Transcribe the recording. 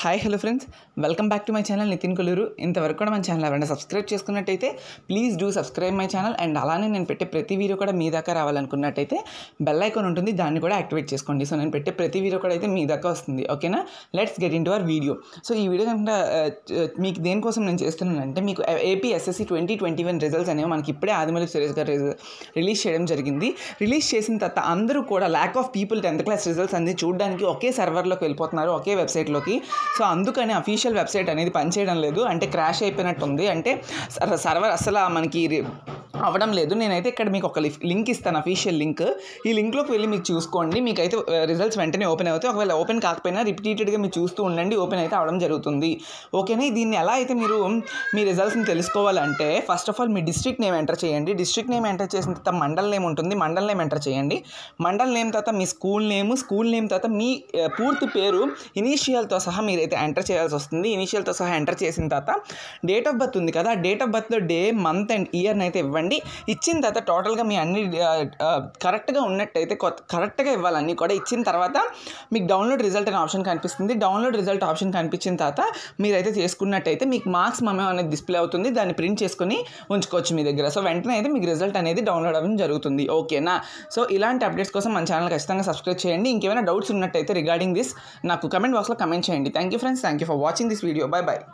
hi hello friends welcome back to my channel Nitin Koluru ఇంతవరకు కూడా మన ఛానల్ ఎవరైనా సబ్స్క్రైబ్ చేసుకున్నట్టయితే please do subscribe my channel and అలానే నేను పెట్టే ప్రతి వీడియో కూడా మీ దాకా రావాలనుకున్నట్టయితే బెల్ ఐకాన్ ఉంటుంది దాన్ని కూడా యాక్టివేట్ చేసుకోండి సో నేను పెట్టే ప్రతి వీడియో కూడా అయితే మీ దాకా వస్తుంది ఓకేనా let's get into our video so ఈ వీడియో కనుక ఆ, మీకు దేనికోసం నేను చేస్తున్నానంటే మీకు AP SSC twenty twenty one results అనేవి మనకి ఇప్పుడే ఆదిమలి సురేష్ గారు రిలీజ్ చేయడం జరిగింది రిలీజ్ చేసిన తర్వాత అందరూ కూడా lack of people tenth class results అన్ని చూడడానికి ఒకే సర్వర్లోకి వెళ్ళిపోతున్నారు ఒకే వెబ్సైట్లోకి సో అందుకని అఫీషియల్ వెబ్సైట్ అనేది పనిచేయడం లేదు అంటే క్రాష్ అయిపోయినట్టు ఉంది అంటే సర్- సర్వర్ అసలు మనకి రి- అవ్వడం లేదు నేనైతే ఇక్కడ మీకు ఒక లిఫ్- లింక్ ఇస్తాను అఫీషియల్ లింక్ ఈ లింక్లోకి వెళ్ళి మీకు చూసుకోండి మీకు అయితే రిజల్ట్స్ వెంటనే ఓపెన్ అవుతాయి ఒకవేళ ఓపెన్ కాకపోయినా రిపీటెడ్గా మీరు చూస్తూ ఉండండి ఓపెన్ అయితే అవడం జరుగుతుంది ఓకేనా దీన్ని ఎలా అయితే మీరు మీ రిజల్ట్స్ని తెలుసుకోవాలంటే ఫస్ట్ ఆఫ్ ఆల్ మీ డిస్ట్రిక్ట్ నేమ్ ఎంటర్ చేయండి డిస్ట్రిక్ట్ నేమ్ ఎంటర్ చేసిన తర్వాత మండల్ నేమ్ ఉంటుంది మండల్ నేమ్ ఎంటర్ చేయండి మండల్ నేమ్ తర్వాత మీ స్కూల్ నేమ్ స్కూల్ నేమ్ తర్వాత మీ ఆ, పూర్తి పేరు ఇనీషియల్తో సహా మీరైతే ఎంటర్ చేయాల్సి వస్తుంది ఇనీషియల్తో సహా ఎంటర్ చేసిన తర్వాత డేట్ ఆఫ్ బర్త్ ఉంది కదా డేట్ ఆఫ్ బర్త్లో డే మంత్ అండ్ ఇయర్ని అయితే ఇవ్వండి ఇచ్చిన తర్వాత టోటల్గా మీ అన్ని కరెక్ట్గా ఉన్నట్టయితే కొత్త కరెక్ట్గా ఇవ్వాలి అన్నీ కూడా ఇచ్చిన తర్వాత మీకు డౌన్లోడ్ రిజల్ట్ అనే ఆప్షన్ కనిపిస్తుంది డౌన్లోడ్ రిజల్ట్ ఆప్షన్ కనిపించిన తర్వాత మీరైతే చేసుకున్నట్టయితే మీకు మార్క్స్ మమే అనేది డిస్ప్లే అవుతుంది దాన్ని ప్రింట్ చేసుకొని ఉంచుకోవచ్చు మీ దగ్గర సో వెంటనే అయితే మీకు రిజల్ట్ అనేది డౌన్లోడ్ అవ్వడం జరుగుతుంది ఓకేనా సో ఇలాంటి అప్డేట్స్ కోసం మన ఛానల్ ఖచ్చితంగా సబ్స్క్రైబ్ చేయండి ఇంకేమైనా డౌట్స్ ఉన్నట్టయితే రిగార్డింగ్ దిస్ నాకు కమెంట్ బాక్స్లో కమెంట్ చేయండి thank you friends thank you for watching this video bye by